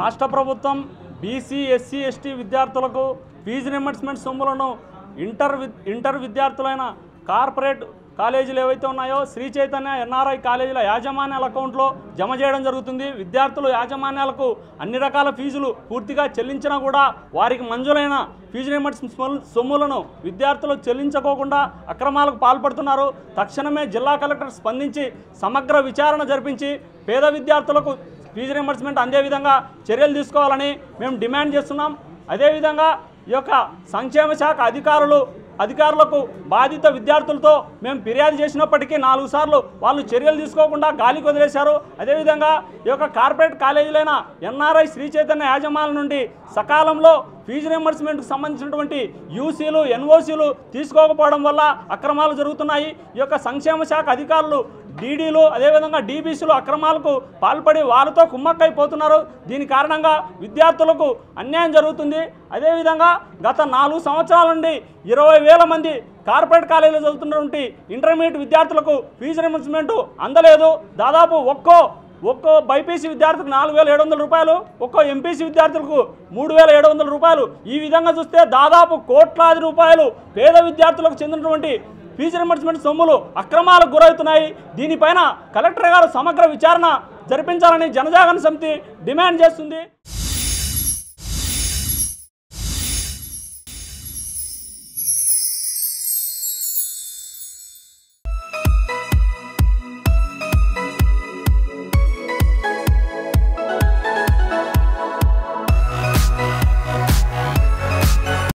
రాష్ట్ర ప్రభుత్వం BC SC ST విద్యార్థులకు ఫీజు రియంబర్స్మెంట్ సొమ్ములను ఇంటర్ వి ఇంటర్ విద్యార్థులైన కార్పొరేట్ కాలేజీలు ఏవైతే ఉన్నాయో శ్రీ చైతన్య ఎన్ఆర్ఐ కాలేజీల యాజమాన్యాల అకౌంట్లో జమ చేయడం జరుగుతుంది విద్యార్థులు యాజమాన్యాలకు అన్ని రకాల ఫీజులు పూర్తిగా చెల్లించినా కూడా వారికి మంజూరైన ఫీజు రియంబర్స్మెంట్ సొమ్ములను విద్యార్థులు చెల్లించుకోకుండా అక్రమాలకు పాల్పడుతున్నారు తక్షణమే జిల్లా కలెక్టర్ స్పందించి సమగ్ర విచారణ జరిపించి పేద విద్యార్థులకు ఫీజు రియంబర్స్మెంట్ అందే విధంగా చర్యలు తీసుకోవాలని మేము డిమాండ్ చేస్తున్నాం అదేవిధంగా ఈ యొక్క సంక్షేమ శాఖ అధికారులు అధికారులకు బాధిత విద్యార్థులతో మేము ఫిర్యాదు చేసినప్పటికీ నాలుగు సార్లు వాళ్ళు చర్యలు తీసుకోకుండా గాలికి వదిలేశారు అదేవిధంగా ఈ యొక్క కార్పొరేట్ కాలేజీలైన ఎన్ఆర్ఐ శ్రీ చైతన్య యాజమాన్యం నుండి సకాలంలో ఫీజు రియంబర్స్మెంట్కి సంబంధించినటువంటి యూసీలు ఎన్ఓసీలు తీసుకోకపోవడం వల్ల అక్రమాలు జరుగుతున్నాయి ఈ యొక్క సంక్షేమ శాఖ అధికారులు డీడీలు అదేవిధంగా డీబీసీలు అక్రమాలకు పాల్పడి వారితో కుమ్మక్కైపోతున్నారు దీని కారణంగా విద్యార్థులకు అన్యాయం జరుగుతుంది అదేవిధంగా గత నాలుగు సంవత్సరాల నుండి ఇరవై వేల మంది కార్పొరేట్ కాలేజీలో చదువుతున్నటువంటి ఇంటర్మీడియట్ విద్యార్థులకు ఫీజు రియంబర్స్మెంట్ అందలేదు దాదాపు ఒక్కో ఒక్కో బైపీసీ విద్యార్థికి నాలుగు వేల ఏడు వందల రూపాయలు ఒక్కో ఎంపీసీ విద్యార్థులకు మూడు వేల ఏడు వందల రూపాయలు ఈ విధంగా చూస్తే దాదాపు కోట్లాది రూపాయలు పేద విద్యార్థులకు చెందినటువంటి ఫీజు రియంబర్స్మెంట్ సొమ్ములు అక్రమాలకు గురవుతున్నాయి దీనిపైన కలెక్టర్ గారు సమగ్ర విచారణ జరిపించాలని జనజాగరణ సమితి డిమాండ్ చేస్తుంది